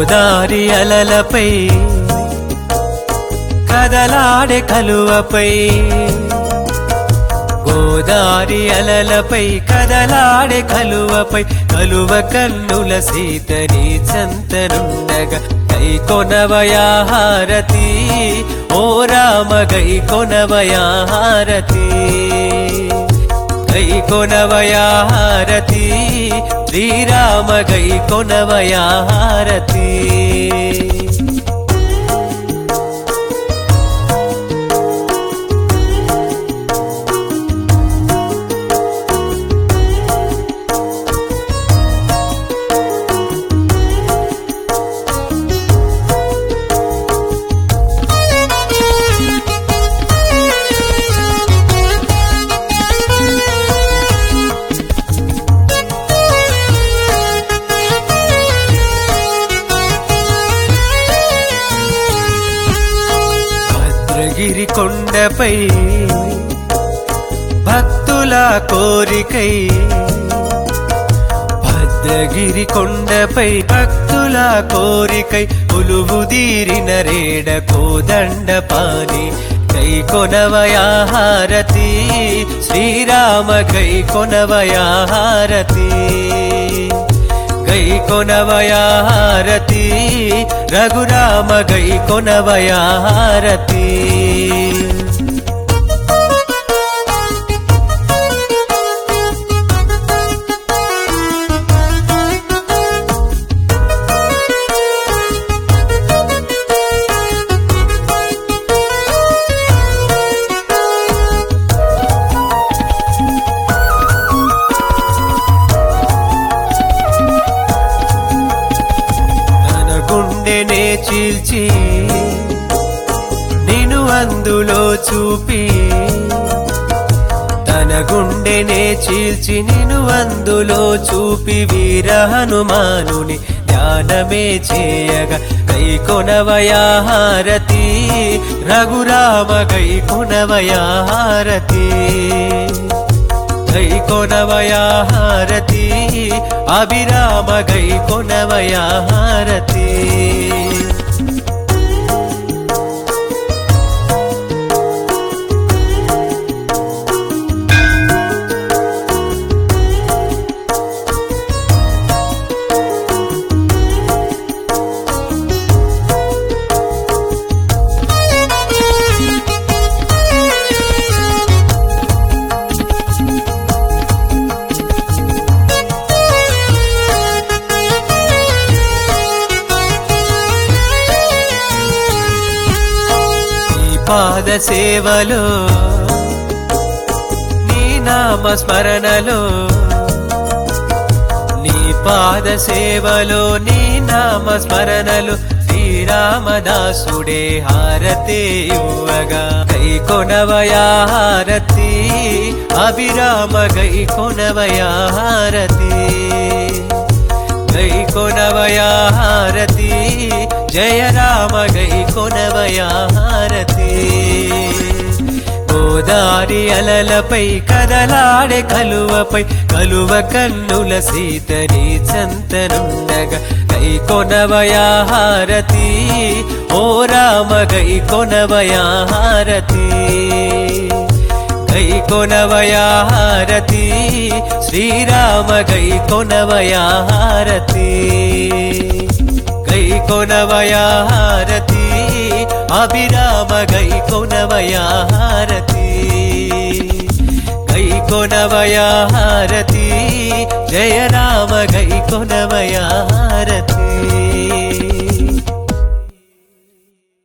గోదారి అలలపై కదలాడే కలువపై గోదారి అలలపై కదలాడే కలువపై కలువ కన్నుల సీతని చంతనుండగా గై కొనవయా హారతి ఓ రామ గై కొనవయా హారతి గై కొనవయా హారతి శ్రీరామ గై కొనవయా హారతి భద్రగిరి కొండపై భక్తుల కోరికై భద్రగిరి కొండపై భక్తుల కోరికై కొలువుదీరిన రేడ కోదండ పాని కై కొనవయా హారతి శ్రీరామ కై కొనవయా హారతి గై కొనవయా హారతి రఘురామ గై కొనవయా హారతి తన గుండెనే చీల్చి నిన్ను అందులో చూపి తన గుండెనే చీల్చి నిన్ను అందులో చూపి వీర హనుమానుని ధ్యానమే చేయగా గై కొనవయా హారతి రఘురామ గై కొనవయా హారతి గై కొనవయా హారతి అభిరామ గై కొనవయా హారతి నీ పాద సేవలో నీ నామ స్మరణలో నీ పాద సేవలో నీ నామ స్మరణలు శ్రీరామదాసుడే హారతే ఇవ్వగా గై కొనవయా హారతి అభిరామ గై కొనవయా హారతి గై కొనవయా హారతి జయ రామ గై కొనవయా హారతి గోదారి అలలపై కదలాడే కలువపై కలువ కన్నుల సీతని చంతనుండగా గై కొనవయా హారతి ఓ రామ గై కొనవయా హారతి గై కొనవయా హారతి శ్రీరామ గై కొనవయా హారతి గై కొనవయా హారతి అభిరామ గై కొనవయా హారతి గై కొనవయా హారతి జయ రామ గై కొనవయా హారతి